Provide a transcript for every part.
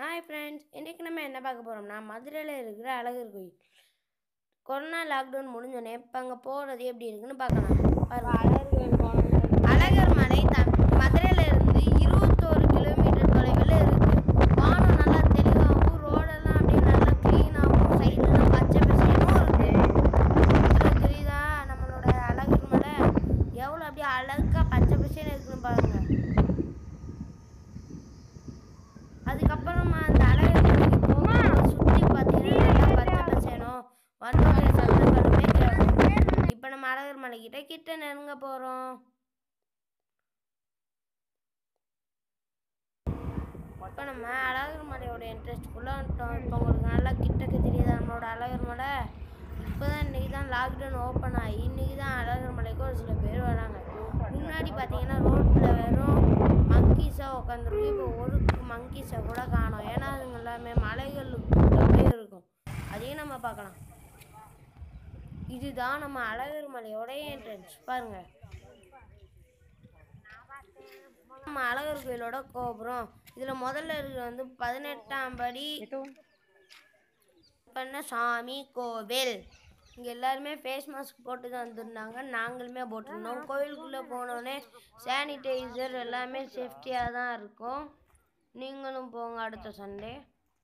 hi friends இன்றைக்கி நம்ம என்ன பார்க்க போகிறோம்னா மதுரையில் இருக்கிற அழகர் கோயில் கொரோனா லாக்டவுன் முடிஞ்சோடனே இப்போ அங்கே போகிறது எப்படி இருக்குன்னு பார்க்கலாம் பாருங்க அழகர் மலை த மதுரையில் இருந்து இருபத்தோரு கிலோமீட்டர் தொலைவில் இருக்குது வானம் நல்லா தெளிவாகவும் ரோடெல்லாம் அப்படியே நல்லா க்ளீனாகவும் சைட்லாம் பச்சை பசேனும் இருக்குது தெரியுதா நம்மளோட அழகர் மலை எவ்வளோ அப்படியே அழகாக பச்சை பசேன்னு இருக்குன்னு பாருங்க அதுக்கப்புறமா அந்த அழகர் மலைக்கு போகும்போது சுற்றி பார்த்தீங்கன்னா நல்லா பச்சை பசேனும் வந்தோடைய சத்தங்களுமே கேட்கும் இப்போ நம்ம அழகர் மலைக்கிட்ட கிட்ட நெருங்க போகிறோம் இப்போ நம்ம அழகர் மலையோட இன்ட்ரெஸ்ட்குள்ளே வந்துட்டோம் இப்போ உங்களுக்கு நல்லா கிட்டக்க தெரியுது நம்மளோட அழகர் மலை இப்போ தான் இன்றைக்கி தான் லாக்டவுன் ஓப்பன் ஆகி இன்றைக்கி தான் அழகர் மலைக்கு ஒரு சில பேர் வராங்க முன்னாடி பார்த்தீங்கன்னா ரோட்டில் வெறும் மங்கீஸாக உட்காந்துருக்கு இப்போ ஒரு மங்கீஸை கூட காணோம் ஏன்னா அதுங்க எல்லாமே மலைகளுக்குள்ளே இருக்கும் அதையும் நம்ம பார்க்கலாம் இதுதான் நம்ம அழகர் மலையோட என்ட்ரன்ஸ் பாருங்க நம்ம அழகர் கோயிலோட கோபுரம் இதில் முதல்ல இருக்கிற வந்து பதினெட்டாம் படி பண்ண சாமி கோவில் இங்கே எல்லாருமே ஃபேஸ் மாஸ்க் போட்டு தான் வந்திருந்தாங்க நாங்களுமே போட்டிருந்தோம் கோயிலுக்குள்ளே போனோடனே சானிடைசர் எல்லாமே சேஃப்டியாக தான் இருக்கும் நீங்களும் போங்க அடுத்த சண்டே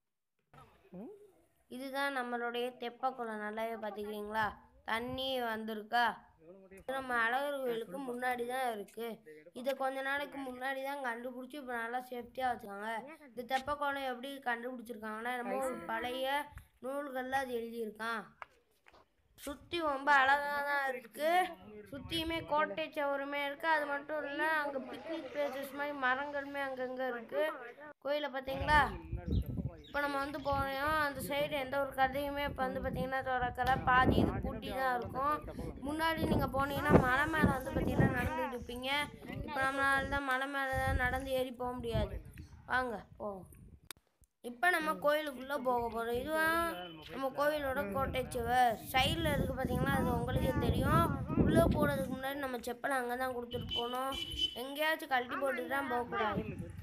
இதுதான் நம்மளுடைய தெப்பக்குளம் நல்லாவே பார்த்துக்கிறீங்களா தண்ணி வந்திருக்கா இது நம்ம அழகர் கோயிலுக்கு முன்னாடி தான் இருக்குது இதை கொஞ்ச நாளைக்கு முன்னாடி தான் கண்டுபிடிச்சி இப்போ நல்லா சேஃப்டியாக வச்சுருக்காங்க இந்த தெப்பக்குளம் எப்படி கண்டுபிடிச்சிருக்காங்கன்னா நம்ம ஒரு பழைய நூல்களில் அது எழுதியிருக்கான் சுற்றி ரொம்ப அழகாக தான் இருக்குது சுற்றியுமே கோட்டை சவருமே இருக்குது அது மட்டும் இல்லை அங்கே பிக்னிக் பிளேசஸ் மாதிரி மரங்களுமே அங்கங்கே இருக்குது கோயிலை பார்த்தீங்களா இப்போ நம்ம வந்து போனோம் அந்த சைடு எந்த ஒரு கதையுமே இப்போ வந்து பார்த்தீங்கன்னா திறக்கல பாதி இது பூட்டி தான் இருக்கும் முன்னாடி நீங்கள் போனீங்கன்னா மலை மேலே வந்து பார்த்தீங்கன்னா நடந்துட்டு இருப்பீங்க இப்போ நம்மளால தான் மலை மேலே தான் நடந்து ஏறி போக முடியாது வாங்க போவோம் இப்போ நம்ம கோயிலுக்குள்ளே போக போகிறோம் இதுதான் நம்ம கோயிலோட கோட்டை சுவர் சைடில் இருக்குது பார்த்தீங்கன்னா அது உங்களுக்கே தெரியும் உள்ளே போகிறதுக்கு முன்னாடி நம்ம செப்பல் அங்கே தான் கொடுத்துட்டு போகணும் எங்கேயாச்சும் கழட்டி போட்டுட்டு தான் போகக்கூடாது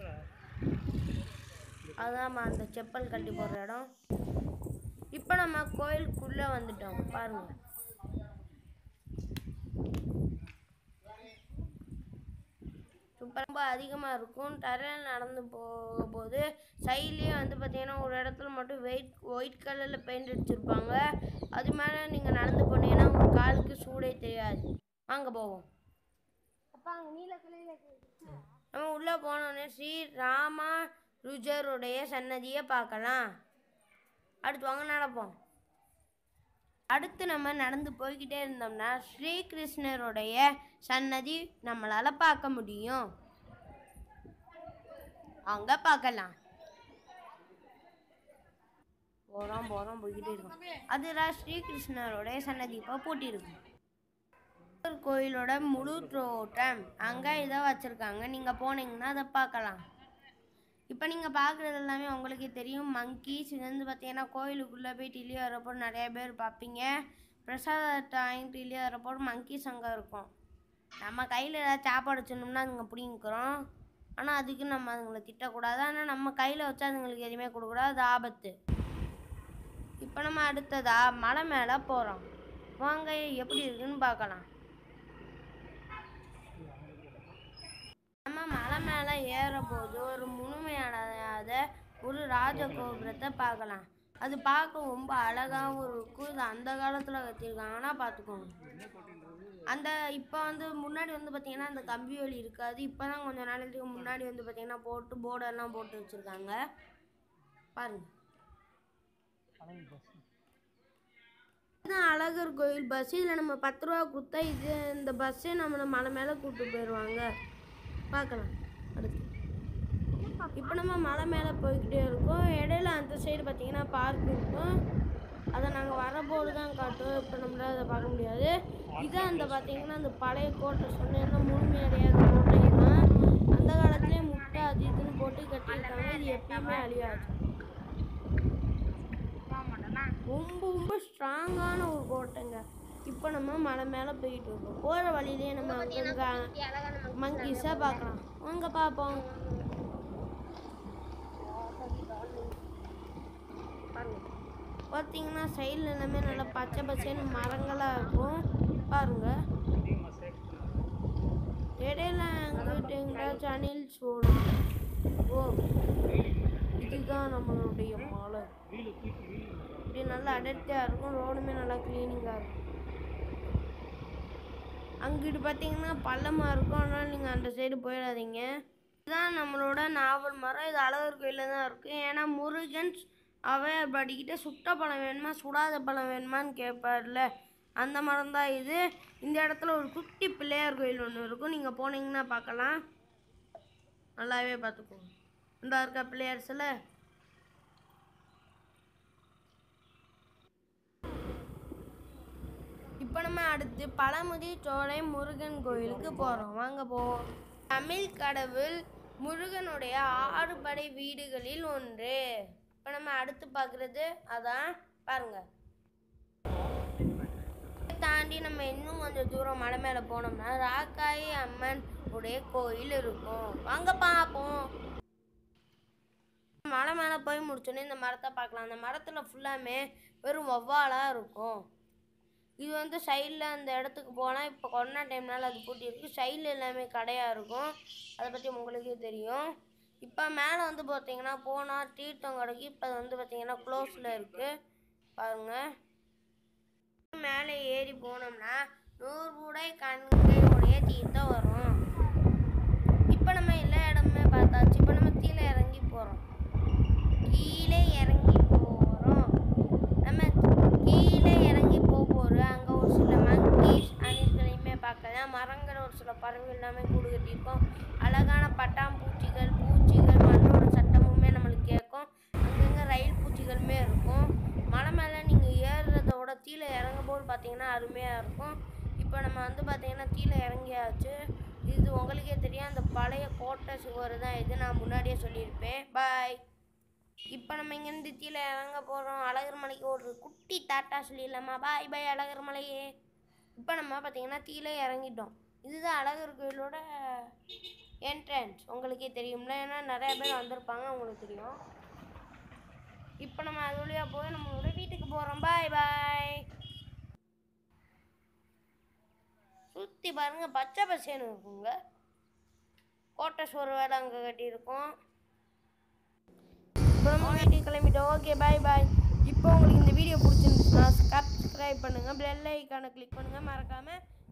அதாம்மா அந்த செப்பல் கழட்டி போடுற இடம் இப்போ நம்ம கோயிலுக்குள்ளே வந்துட்டோம் பாருங்க சூப்பர் ரொம்ப அதிகமாக இருக்கும் தரையில் நடந்து போகும்போது சைட்லேயே வந்து பார்த்தீங்கன்னா ஒரு இடத்துல மட்டும் வெயிட் ஒயிட் கலரில் பெயிண்ட் அடிச்சிருப்பாங்க அது மேலே நீங்கள் நடந்து போனீங்கன்னா உங்கள் காலுக்கு சூடே தெரியாது வாங்க போவோம் நம்ம உள்ளே போனோடனே ஸ்ரீ ராமா ருஜருடைய சன்னதியை பார்க்கலாம் அடுத்து வாங்க நடப்போம் அடுத்து நம்ம நடந்து போய்கிட்டே இருந்தோம்னா ஸ்ரீகிருஷ்ணருடைய சன்னதி நம்மளால் பார்க்க முடியும் அங்கே பார்க்கலாம் போகிறோம் போகிறோம் போய்கிட்டே இருக்கோம் அதுதான் ஸ்ரீகிருஷ்ணருடைய சன்னதி இப்போ பூட்டியிருக்கும் ஒரு கோயிலோட முழு தோட்டம் அங்கே இதை வச்சுருக்காங்க நீங்கள் போனீங்கன்னா அதை பார்க்கலாம் இப்போ நீங்கள் பார்க்குறது எல்லாமே உங்களுக்கே தெரியும் மங்கீஸ் இது வந்து பார்த்தீங்கன்னா கோயிலுக்குள்ளே போயிட்டு வெளியே வரப்போ நிறைய பேர் பார்ப்பீங்க பிரசாதத்தை வாங்கிட்டு வெளியே வரப்போ மங்கீஸ் அங்கே இருக்கும் நம்ம கையில் ஏதாவது சாப்பாடு வச்சிருந்தோம்னா அதுங்க பிடிங்கிக்கிறோம் ஆனால் அதுக்கு நம்ம அதுங்களை திட்டக்கூடாது ஆனால் நம்ம கையில் வச்சு அதுங்களுக்கு எதுவுமே கொடுக்கக்கூடாது அது ஆபத்து இப்போ நம்ம அடுத்ததா மலை மேலே போகிறோம் வாங்க எப்படி இருக்குன்னு பார்க்கலாம் நம்ம மலை மேலே ஏறும்போது ஒரு முழுமையடையாத ஒரு ராஜ கோபுரத்தை பார்க்கலாம் அது பார்க்க ரொம்ப அழகாகவும் இருக்கும் இது அந்த காலத்தில் கட்டியிருக்காங்கன்னா பார்த்துக்கோங்க அந்த இப்போ வந்து முன்னாடி வந்து பார்த்தீங்கன்னா அந்த கம்பி வழி இருக்காது இப்போ தான் கொஞ்சம் நாளைக்கு முன்னாடி வந்து பார்த்தீங்கன்னா போட்டு போர்டெல்லாம் போட்டு வச்சுருக்காங்க பாருங்க இதுதான் அழகர் கோயில் பஸ் இதில் நம்ம பத்து ரூபா கொடுத்தா இது இந்த பஸ்ஸே நம்மளை மலை மேலே கூப்பிட்டு போயிடுவாங்க பார்க்கலாம் அடுத்து இப்போ நம்ம மலை மேலே போய்கிட்டே இருக்கோம் இடையில அந்த சைடு பார்த்தீங்கன்னா பார்க் இருக்கும் அதை நாங்கள் வரபோது தான் காட்டுவோம் இப்போ நம்மளால் அதை பார்க்க முடியாது இதான் அந்த பார்த்தீங்கன்னா அந்த பழைய கோட்டை சொன்னேன்னா முழுமையடையாத கோட்டை தான் அந்த காலத்துலேயே முட்டை அது இதுன்னு போட்டு கட்டியிருக்காங்க இது எப்பயுமே அழியாது ரொம்ப ரொம்ப ஸ்ட்ராங்கான ஒரு கோட்டைங்க இப்போ நம்ம மலை மேலே போயிட்டு இருக்கோம் போகிற வழியிலேயே நம்ம அங்கங்க மங்கீஸை பார்க்கலாம் வாங்க பார்ப்போம் பார்த்தீங்கன்னா சைடில் எல்லாமே நல்லா பச்சை பச்சைன்னு மரங்களாக இருக்கும் பாருங்க இடையில அங்கிட்ட எங்கிட்டாச்சும் அணில்ஸ் ஓடும் ஓ இதுதான் நம்மளுடைய மலை இப்படி நல்லா அடர்த்தியாக இருக்கும் ரோடுமே நல்லா க்ளீனிங்காக இருக்கும் அங்கிட்டு பார்த்தீங்கன்னா பள்ளமாக இருக்கும் அதனால் நீங்கள் அந்த சைடு போயிடாதீங்க இதுதான் நம்மளோட நாவல் மரம் இது அழகர் கோயிலில் தான் இருக்குது ஏன்னா முருகன் அவையார் படிக்கிட்ட சுட்ட பழம் வேணுமா சுடாத பழம் வேணுமான்னு கேட்பார்ல அந்த மரம் தான் இது இந்த இடத்துல ஒரு குட்டி பிள்ளையார் கோயில் ஒன்று இருக்கும் நீங்கள் போனீங்கன்னா பார்க்கலாம் நல்லாவே பார்த்துக்கோங்க இந்த இருக்கா பிள்ளையார் சிலை இப்போ நம்ம அடுத்து பழமுதி சோலை முருகன் கோயிலுக்கு போகிறோம் வாங்க போவோம் தமிழ் கடவுள் முருகனுடைய ஆறு படை வீடுகளில் ஒன்று இப்போ நம்ம அடுத்து பார்க்குறது அதான் பாருங்க இதை தாண்டி நம்ம இன்னும் கொஞ்சம் தூரம் மலை மேலே போனோம்னா ராக்காயி அம்மன் உடைய கோயில் இருக்கும் வாங்க பார்ப்போம் மலை மேலே போய் முடிச்சோன்னே இந்த மரத்தை பார்க்கலாம் அந்த மரத்தில் ஃபுல்லாமே வெறும் வவ்வாலாக இருக்கும் இது வந்து சைடில் அந்த இடத்துக்கு போனால் இப்போ கொரோனா டைம்னால அது பூட்டி இருக்கு சைடில் எல்லாமே கடையாக இருக்கும் அதை பற்றி உங்களுக்கே தெரியும் இப்போ மேலே வந்து பார்த்தீங்கன்னா போனால் தீர்த்தம் கடைக்கு இப்போ அது வந்து பார்த்தீங்கன்னா க்ளோஸில் இருக்குது பாருங்கள் மேலே ஏறி போனோம்னா நூறு உடை கண்கையுடைய தீர்த்தம் வரும் இப்போ நம்ம எல்லா இடமுமே பார்த்தாச்சு இப்போ நம்ம கீழே இறங்கி போகிறோம் கீழே இறங்கி போகிறோம் நம்ம கீழே இறங்கி போக போகிறோம் அங்கே ஒரு சில மங்கீஸ் அணில்களையுமே பார்க்கலாம் மரங்கள் ஒரு சில பறவைகள் எல்லாமே கூடு கட்டியிருக்கோம் அழகான பட்டாம்பூச்சிகள் பூச்சிகள் மண்ணோட சட்டமுமே நம்மளுக்கு கேட்கும் அங்கங்கே ரயில் பூச்சிகளுமே இருக்கும் மலை மேலே நீங்கள் ஏறுறத விட கீழே இறங்கும் போது பார்த்தீங்கன்னா அருமையாக இருக்கும் இப்போ நம்ம வந்து பார்த்தீங்கன்னா கீழே இறங்கியாச்சு இது உங்களுக்கே தெரியும் அந்த பழைய கோட்டை சுவர் தான் இது நான் முன்னாடியே சொல்லியிருப்பேன் பாய் இப்போ நம்ம இங்கேருந்து கீழே இறங்க போகிறோம் அழகர் மலைக்கு ஒரு குட்டி டாட்டா சொல்லிடலாமா பாய் பாய் அழகர் மலையே இப்போ நம்ம பார்த்தீங்கன்னா கீழே இறங்கிட்டோம் இதுதான் அழகர் கோயிலோட என்ட்ரன்ஸ் உங்களுக்கே தெரியும்ல ஏன்னா நிறைய பேர் வந்திருப்பாங்க உங்களுக்கு தெரியும் இப்போ நம்ம அது வழியாக போய் நம்மளோட வீட்டுக்கு போகிறோம் பாய் பாய் சுற்றி பாருங்க பச்சை பசேன்னு இருக்குங்க கோட்டை சோறு வேலை அங்கே கட்டியிருக்கோம் இப்போ நம்ம வீட்டுக்கு கிளம்பிட்டோம் ஓகே பாய் பாய் இப்போ உங்களுக்கு இந்த வீடியோ பிடிச்சிருந்துச்சுன்னா சப்ஸ்கிரைப் பண்ணுங்கள் பெல் ஐக்கானை கிளிக் பண்ணுங்கள் மறக்காமல்